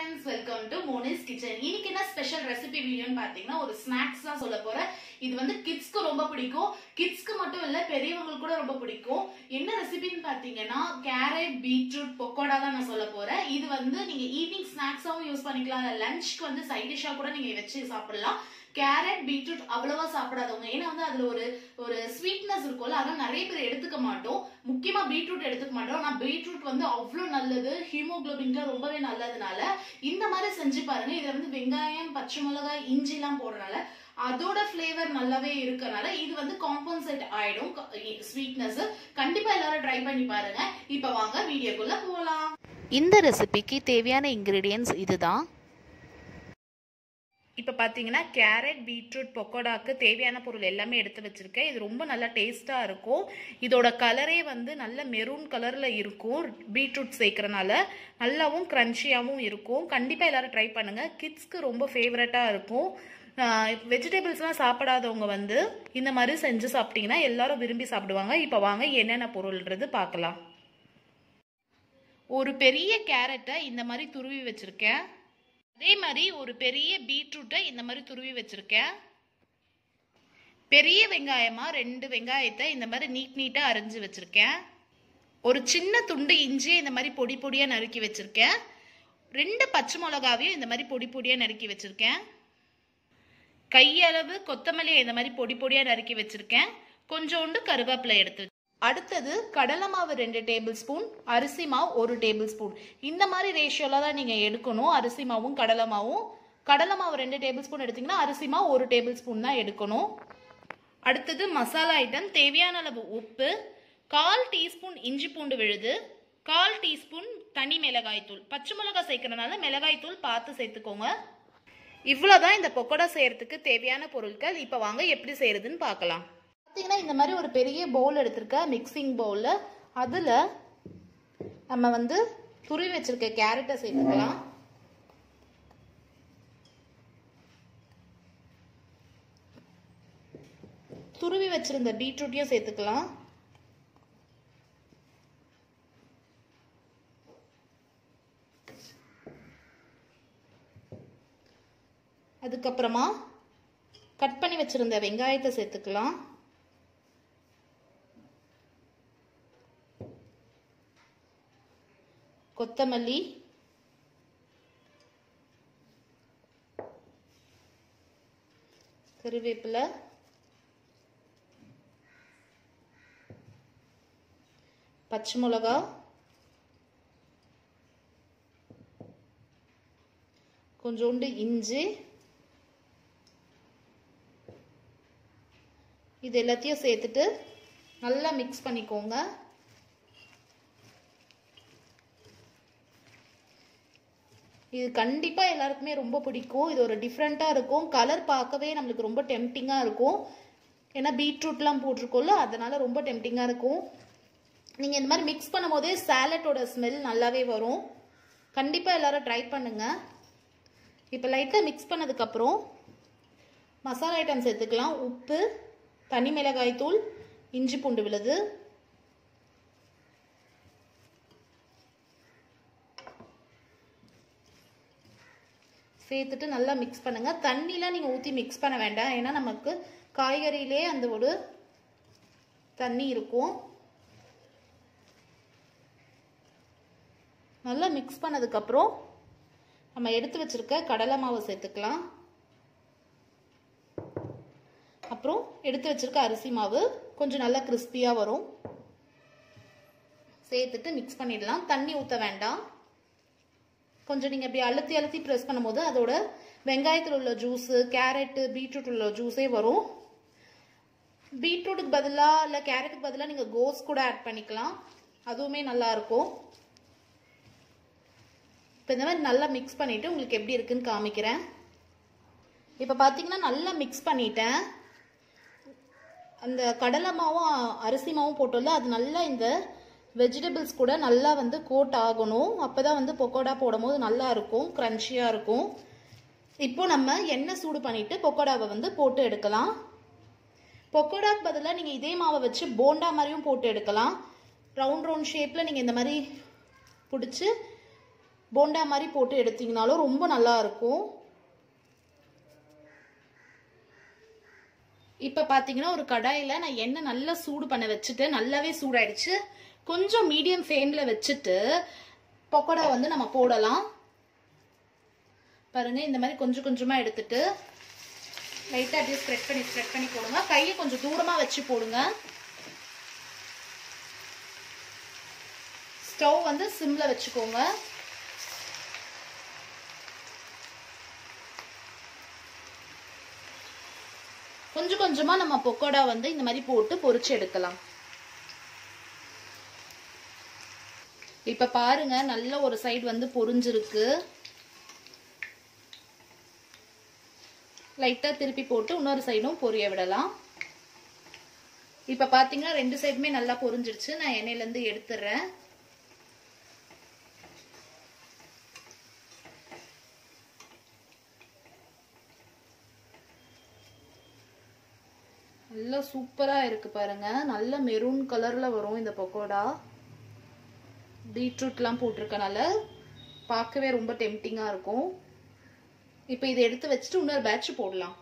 friends welcome to Moni's kitchen இன்னைக்கு என்ன special recipe வீடியோன்னு பாத்தீங்கன்னா ஒரு ஸ்நாக்ஸ் தான் சொல்ல போறேன் இது வந்து கிட்ஸ்க்கு ரொம்ப பிடிக்கும் கிட்ஸ்க்கு மட்டும் இல்ல பெரியவங்களுக்கு கூட ரொம்ப பிடிக்கும் என்ன ரெசிபின்னு பாத்தீங்கன்னா கேரட் பீட்ரூட் பொக்கோடா தான் நான் சொல்ல போறேன் இது வந்து நீங்க ஈவினிங் ஸ்நாக்ஸாவும் யூஸ் பண்ணிக்கலாம் இல்ல லஞ்ச்க்கு வந்து சைட் டிஷ்ஷா கூட நீங்க வச்சு சாப்பிடலாம் கேரட் பீட்ரூட் அவ்வளவா சாப்பிடாதவங்க ஏன்னா வந்து அதுல ஒரு ஒரு ஸ்வீட்னஸ் இருக்கும்ல அதெல்லாம் நிறைய பேர் எடுத்துக்க மாட்டோம் முக்கியமா பீட்ரூட் எடுத்துக்க மாட்டோம் ஆனா பீட்ரூட் வந்து அவ்வளவு நல்லது ஹீமோகுளோபின்க்கு ரொம்பவே நல்லதுனால இந்த மாதிரி செஞ்சு பாருங்க இதுல வந்து வெங்காயம் பச்சை மிளகாய் இஞ்சி எல்லாம் போடுறதுனால அதோட ஃபிளேவர் நல்லாவே இருக்கறனால இது வந்து காம்பன்சேட் ஆயிடும் ஸ்வீட்னஸ் கண்டிப்பா எல்லாரும் ட்ரை பண்ணி பாருங்க இப்ப வாங்க வீடியோக்குள்ள போலாம் இந்த ரெசிபிக்கு தேவையான இன்க்ரீடியன்ஸ் இதுதான் இப்போ பார்த்தீங்கன்னா கேரட் பீட்ரூட் பொக்கோடாக்கு தேவையான பொருள் எல்லாமே எடுத்து வச்சுருக்கேன் இது ரொம்ப நல்லா டேஸ்ட்டாக இருக்கும் இதோட கலரே வந்து நல்ல மெரூன் கலரில் இருக்கும் பீட்ரூட் சேர்க்குறனால நல்லாவும் க்ரன்ச்சியாகவும் இருக்கும் கண்டிப்பாக எல்லோரும் ட்ரை பண்ணுங்கள் கிட்ஸ்க்கு ரொம்ப ஃபேவரட்டாக இருக்கும் வெஜிடபிள்ஸ்லாம் சாப்பிடாதவங்க வந்து இந்த மாதிரி செஞ்சு சாப்பிட்டீங்கன்னா எல்லாரும் விரும்பி சாப்பிடுவாங்க இப்போ வாங்க என்னென்ன பொருள்ன்றது பார்க்கலாம் ஒரு பெரிய கேரட்டை இந்த மாதிரி துருவி வச்சுருக்கேன் அதே மாதிரி ஒரு பெரிய பீட்ரூட்டை இந்த மாதிரி துருவி வச்சுருக்கேன் பெரிய வெங்காயமா ரெண்டு வெங்காயத்தை இந்த மாதிரி நீட் நீட்டாக அரைஞ்சு வச்சுருக்கேன் ஒரு சின்ன துண்டு இஞ்சியை இந்த மாதிரி பொடி பொடியாக நறுக்கி வச்சுருக்கேன் ரெண்டு பச்சை மிளகாவையும் இந்த மாதிரி பொடி பொடியாக நறுக்கி வச்சுருக்கேன் கையளவு கொத்தமல்லியை இந்த மாதிரி பொடி பொடியாக நறுக்கி வச்சுருக்கேன் கொஞ்சோண்டு கருவேப்பிலை எடுத்து அடுத்தது கடலை மாவு ரெண்டு டேபிள் ஸ்பூன் அரிசி மாவு ஒரு டேபிள் ஸ்பூன் இந்த மாதிரி ரேஷியோவில் தான் நீங்கள் எடுக்கணும் அரிசி மாவும் கடலை மாவும் கடலை மாவு ரெண்டு டேபிள் ஸ்பூன் எடுத்திங்கன்னா அரிசி மாவு ஒரு டேபிள் ஸ்பூன் தான் எடுக்கணும் அடுத்தது மசாலா ஐட்டம் தேவையான அளவு உப்பு கால் டீஸ்பூன் இஞ்சி பூண்டு விழுது கால் டீஸ்பூன் தனி மிளகாய் தூள் பச்சை மிளகாய் சேர்க்கறனால மிளகாய் தூள் பார்த்து சேர்த்துக்கோங்க இவ்வளோதான் இந்த பக்கோடா செய்யறதுக்கு தேவையான பொருட்கள் இப்போ வாங்க எப்படி செய்யறதுன்னு பார்க்கலாம் பார்த்தீங்கன்னா இந்த மாதிரி ஒரு பெரிய பவுல் எடுத்திருக்கேன் மிக்சிங் பவுலில் அதில் நம்ம வந்து துருவி வச்சிருக்க கேரட்டை சேர்த்துக்கலாம் துருவி வச்சிருந்த பீட்ரூட்டையும் சேர்த்துக்கலாம் அதுக்கப்புறமா கட் பண்ணி வச்சிருந்த வெங்காயத்தை சேர்த்துக்கலாம் கொத்தமல்லி கருவேப்பிலை பச்சை மிளகா கொஞ்சோண்டு இஞ்சி இது எல்லாத்தையும் சேர்த்துட்டு நல்லா மிக்ஸ் பண்ணிக்கோங்க இது கண்டிப்பாக எல்லாருக்குமே ரொம்ப பிடிக்கும் இது ஒரு டிஃப்ரெண்ட்டாக இருக்கும் கலர் பார்க்கவே நம்மளுக்கு ரொம்ப டெம்டிங்காக இருக்கும் ஏன்னா பீட்ரூட்லாம் போட்டிருக்கோம்ல அதனால் ரொம்ப டெம்டிங்காக இருக்கும் நீங்கள் இந்த மாதிரி மிக்ஸ் பண்ணும் போதே சாலட்டோட ஸ்மெல் நல்லாவே வரும் கண்டிப்பாக எல்லோரும் ட்ரை பண்ணுங்கள் இப்போ லைட்டாக மிக்ஸ் பண்ணதுக்கப்புறம் மசாலா ஐட்டம் சேர்த்துக்கலாம் உப்பு தனி மிளகாய் தூள் இஞ்சி பூண்டு விழுது சேர்த்துட்டு நல்லா மிக்ஸ் பண்ணுங்கள் தண்ணிலாம் நீங்கள் ஊற்றி மிக்ஸ் பண்ண வேண்டாம் ஏன்னா நமக்கு காய்கறியிலே அந்த ஒரு தண்ணி இருக்கும் நல்லா மிக்ஸ் பண்ணதுக்கப்புறம் நம்ம எடுத்து வச்சுருக்க கடலை மாவு சேர்த்துக்கலாம் அப்புறம் எடுத்து வச்சுருக்க அரிசி மாவு கொஞ்சம் நல்லா கிறிஸ்பியாக வரும் சேர்த்துட்டு மிக்ஸ் பண்ணிடலாம் தண்ணி ஊற்ற வேண்டாம் கொஞ்சம் நீங்கள் இப்படி அழுத்தி அழுத்தி ப்ரெஸ் பண்ணும்போது அதோட வெங்காயத்தில் உள்ள ஜூஸு கேரட்டு பீட்ரூட் உள்ள ஜூஸே வரும் பீட்ரூட்டுக்கு பதிலாக இல்லை கேரட்டுக்கு பதிலாக நீங்கள் கோஸ் கூட ஆட் பண்ணிக்கலாம் அதுவுமே நல்லாயிருக்கும் இப்போ இந்த மாதிரி நல்லா மிக்ஸ் பண்ணிவிட்டு உங்களுக்கு எப்படி இருக்குன்னு காமிக்கிறேன் இப்போ பார்த்தீங்கன்னா நல்லா மிக்ஸ் பண்ணிட்டேன் அந்த கடலை மாவும் அரிசி மாவும் போட்டோம்ல அது நல்லா இந்த வெஜிடபிள்ஸ் கூட நல்லா வந்து கோட் ஆகணும் அப்போ தான் வந்து பொக்கோடா போடும் போது நல்லா இருக்கும் க்ரன்ச்சியாக இருக்கும் இப்போ நம்ம எண்ணெய் சூடு பண்ணிவிட்டு பொக்கோடாவை வந்து போட்டு எடுக்கலாம் பொக்கோடாக்கு பதிலாக நீங்கள் இதே மாவை வச்சு போண்டா மாதிரியும் போட்டு எடுக்கலாம் ரவுண்ட் ரவுண்ட் ஷேப்பில் நீங்கள் இந்த மாதிரி பிடிச்சி போண்டா மாதிரி போட்டு எடுத்தீங்கனாலும் ரொம்ப நல்லா இருக்கும் இப்போ பார்த்தீங்கன்னா ஒரு கடாயில் நான் எண்ணெய் நல்லா சூடு பண்ண வச்சுட்டு நல்லாவே சூடாயிடுச்சு கொஞ்சம் மீடியம் ஃப்ளேமில் வச்சுட்டு பக்கோடா வந்து நம்ம போடலாம் பாருங்க இந்த மாதிரி கொஞ்சம் கொஞ்சமாக எடுத்துட்டு லைட்டாக அப்படியே ஸ்ப்ரெட் பண்ணி ஸ்ப்ரெட் பண்ணி போடுங்க கையை கொஞ்சம் தூரமாக வச்சு போடுங்க ஸ்டவ் வந்து சிம்மில் வச்சுக்கோங்க கொஞ்சம் கொஞ்சமா நம்ம பொக்கோடா வந்து இந்த மாதிரி போட்டு பொரிச்சு எடுக்கலாம் இப்ப பாருங்க நல்ல ஒரு சைடு வந்து பொரிஞ்சிருக்கு லைட்டா திருப்பி போட்டு இன்னொரு சைடும் பொரிய விடலாம் இப்ப பாத்தீங்கன்னா ரெண்டு சைடுமே நல்லா பொரிஞ்சிருச்சு நான் எண்ணெயில இருந்து எடுத்துடுறேன் நல்லா சூப்பராக இருக்குது பாருங்க நல்ல மெரூன் கலரில் வரும் இந்த பக்கோடா பீட்ரூட்லாம் போட்டிருக்கனால பார்க்கவே ரொம்ப டெம்டிங்காக இருக்கும் இப்போ இதை எடுத்து வச்சுட்டு இன்னொரு பேட்ச் போடலாம்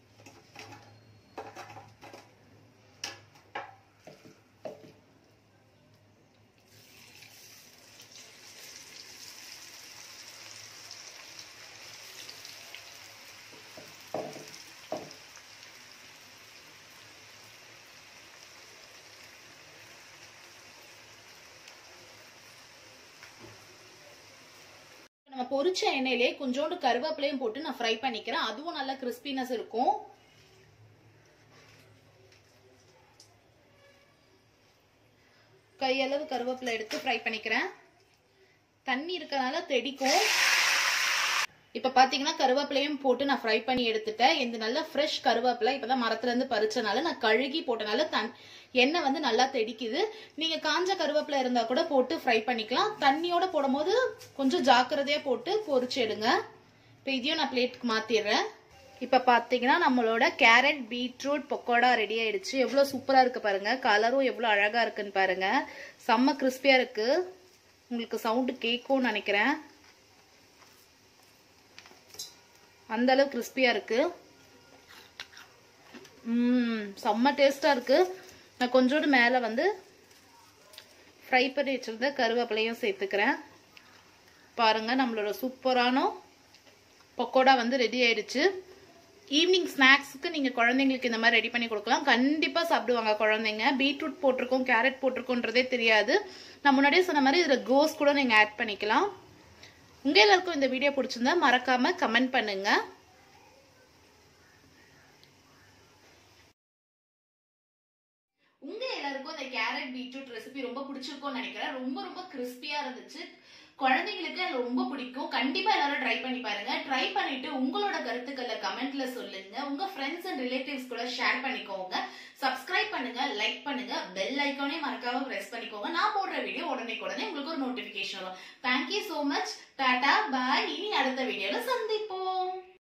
நம்ம பொரிச்ச எண்ணெயிலே கொஞ்சோண்டு கருவேப்பிலையும் போட்டு நான் ஃப்ரை பண்ணிக்கிறேன் அதுவும் நல்ல கிறிஸ்பினஸ் இருக்கும் கையளவு கருவேப்பிலை எடுத்து ஃப்ரை பண்ணிக்கிறேன் தண்ணி இருக்கறனால தெடிக்கும் இப்ப பாத்தீங்கன்னா கருவேப்பிலையும் போட்டு நான் ஃப்ரை பண்ணி எடுத்துட்டேன் இந்த நல்ல ஃப்ரெஷ் கருவேப்பிலை இப்பதான் மரத்துல இருந்து பறிச்சனால நான் கழுகி போட்டனால தன் எண்ணெய் வந்து நல்லா தெடிக்குது நீங்க காஞ்ச கருவேப்பிலை இருந்தா கூட போட்டு ஃப்ரை பண்ணிக்கலாம் தண்ணியோட போடும்போது கொஞ்சம் ஜாக்கிரதையா போட்டு பொரிச்சு எடுங்க இப்ப இதையும் நான் பிளேட்டுக்கு மாத்திடுறேன் இப்ப பாத்தீங்கன்னா நம்மளோட கேரட் பீட்ரூட் பக்கோடா ரெடி ஆயிடுச்சு எவ்வளவு சூப்பரா இருக்கு பாருங்க கலரும் எவ்வளவு அழகா இருக்குன்னு பாருங்க செம்ம கிறிஸ்பியா இருக்கு உங்களுக்கு சவுண்டு கேட்கும்னு நினைக்கிறேன் அந்த அளவு கிறிஸ்பியா இருக்கு ம் செம்ம டேஸ்டா இருக்கு நான் கொஞ்சோண்டு மேலே வந்து ஃப்ரை பண்ணி வச்சிருந்த கருவேப்பிலையும் சேர்த்துக்கிறேன் பாருங்க நம்மளோட சூப்பரான பக்கோடா வந்து ரெடி ஆயிடுச்சு ஈவினிங் ஸ்நாக்ஸுக்கு நீங்கள் குழந்தைங்களுக்கு இந்த மாதிரி ரெடி பண்ணி கொடுக்கலாம் கண்டிப்பாக சாப்பிடுவாங்க குழந்தைங்க பீட்ரூட் போட்டிருக்கோம் கேரட் போட்டிருக்கோன்றதே தெரியாது நான் முன்னாடியே சொன்ன மாதிரி இதில் கோஸ் கூட நீங்கள் ஆட் பண்ணிக்கலாம் உங்க எல்லாருக்கும் இந்த வீடியோ பிடிச்சிருந்தா மறக்காம கமெண்ட் பண்ணுங்க உங்க எல்லாருக்கும் இந்த கேரட் பீட்ரூட் ரெசிபி ரொம்ப பிடிச்சிருக்கும்னு நினைக்கிறேன் ரொம்ப ரொம்ப கிறிஸ்பியா இருந்துச்சு குழந்தைங்களுக்கு அது ரொம்ப பிடிக்கும் கண்டிப்பா எல்லாரும் ட்ரை பண்ணி பாருங்க ட்ரை பண்ணிட்டு உங்களோட கருத்துக்களை கமெண்ட்ல சொல்லுங்க உங்க ஃப்ரெண்ட்ஸ் அண்ட் ரிலேட்டிவ்ஸ் கூட ஷேர் பண்ணிக்கோங்க சப்ஸ்கிரைப் பண்ணுங்க லைக் பண்ணுங்க பெல் ஐக்கானே மறக்காம பிரஸ் பண்ணிக்கோங்க நான் போடுற வீடியோ உடனே உடனே உங்களுக்கு ஒரு நோட்டிபிகேஷன் வரும் தேங்க்யூ சோ மச் டாடா பாய் இனி அடுத்த வீடியோல சந்திப்போம்